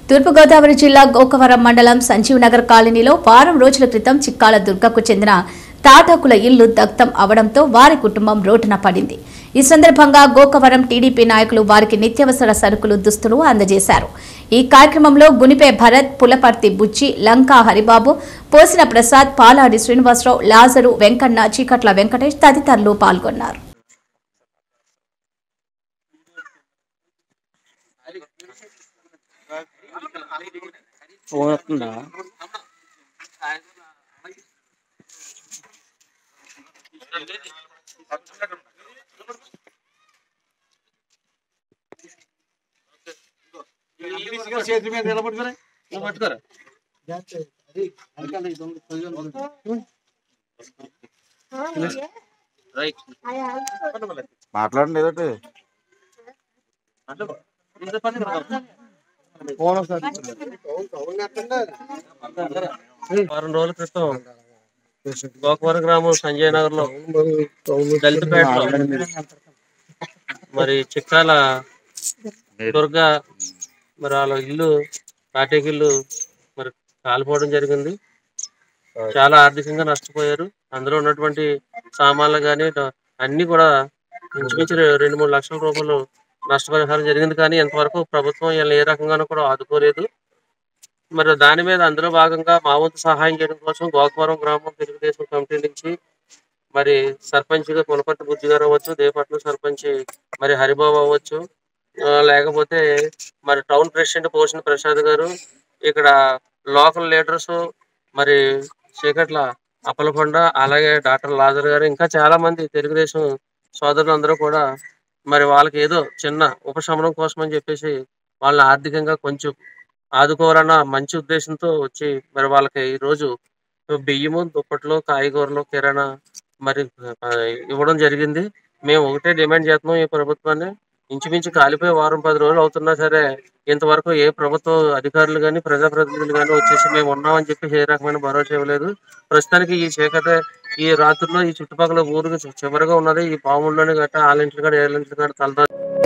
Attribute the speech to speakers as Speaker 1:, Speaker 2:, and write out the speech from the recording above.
Speaker 1: తూర్పుగోదావరి జిల్లా గోకవరం మండలం సంజీవ్ నగర్ కాలనీలో వారం రోజుల క్రితం చిక్కాల దుర్గకు చెందిన తాటాకుల ఇల్లు దగ్ధం అవడంతో వారి కుటుంబం రోడ్డున పడింది ఈ సందర్భంగా గోకవరం టీడీపీ నాయకులు వారికి నిత్యావసర సరుకులు దుస్తులు అందజేశారు ఈ కార్యక్రమంలో గునిపే భరత్ పులపర్తి బుచ్చి లంకా హరిబాబు పోసిన ప్రసాద్ పాలాడి శ్రీనివాసరావు లాజరు వెంకన్న చీకట్ల వెంకటేష్ తదితరులు పాల్గొన్నారు
Speaker 2: ఫోన్ వస్తుందా
Speaker 3: చేతి మీద నిలబడుకుని నిలబట్టుకోరా రైట్
Speaker 4: మాట్లాడండి ఏదోటి
Speaker 2: వారం రోజుల క్రితం గోకవరం గ్రామం సంజయ్ నగర్ లో దళితపేటలో మరి చిక్కాల దుర్గా మరి వాళ్ళ ఇల్లు తాటేకిల్లు మరి కాలిపోవడం జరిగింది చాలా ఆర్థికంగా నష్టపోయారు అందులో ఉన్నటువంటి సామాన్లు కానీ అన్ని కూడా ఇంచుమించు రె- రెండు మూడు లక్షల రూపాయలు నష్టపరిహారం జరిగింది కానీ ఇంతవరకు ప్రభుత్వం వీళ్ళని ఏ రకంగానూ కూడా ఆదుకోలేదు మరి దాని మీద అందులో భాగంగా మా వంతు సహాయం చేయడం కోసం గోకవరం గ్రామం తెలుగుదేశం కమిటీ నుంచి మరి సర్పంచ్ గా పులపర్తి బుజ్జి గారు అవ్వచ్చు దేపట్ల సర్పంచ్ మరి హరిబాబు అవ్వచ్చు ఆ, లేకపోతే మరి టౌన్ ప్రెసిడెంట్ పోషన్ ప్రసాద్ గారు ఇక్కడ లోకల్ లీడర్స్ మరి చీకట్ల అప్పలకొండ అలాగే డాక్టర్ లాజర్ గారు ఇంకా చాలా మంది తెలుగుదేశం సోదరులు అందరూ కూడా మరి వాళ్ళకి ఏదో చిన్న ఉపశమనం కోసం అని చెప్పేసి వాళ్ళని ఆర్థికంగా కొంచెం ఆదుకోవాలన్న మంచి ఉద్దేశంతో వచ్చి మరి వాళ్ళకి ఈ రోజు బియ్యము దుప్పట్లు కాయగూరలు కిరాణా మరి ఆ, ఇవ్వడం జరిగింది మేము ఒకటే డిమాండ్ చేస్తున్నాం ఈ ప్రభుత్వాన్ని ఇంచుమించు కాలిపోయి వారం పది రోజులు అవుతున్నా సరే ఇంతవరకు ఏ ప్రభుత్వ అధికారులు కానీ ప్రజాప్రతినిధులు కానీ వచ్చేసి మేము ఉన్నామని చెప్పి ఏ రకమైన భరోసా ఇవ్వలేదు ప్రస్తుతానికి ఈ చీకటి ఈ రాత్రుల్లో ఈ చుట్టుపక్కల ఊరికి చివరిగా ఉన్నది ఈ పాముల్లోని గట్ట ఆలింట్లు గట్ట ఏలింట్లు గట్ట తలదా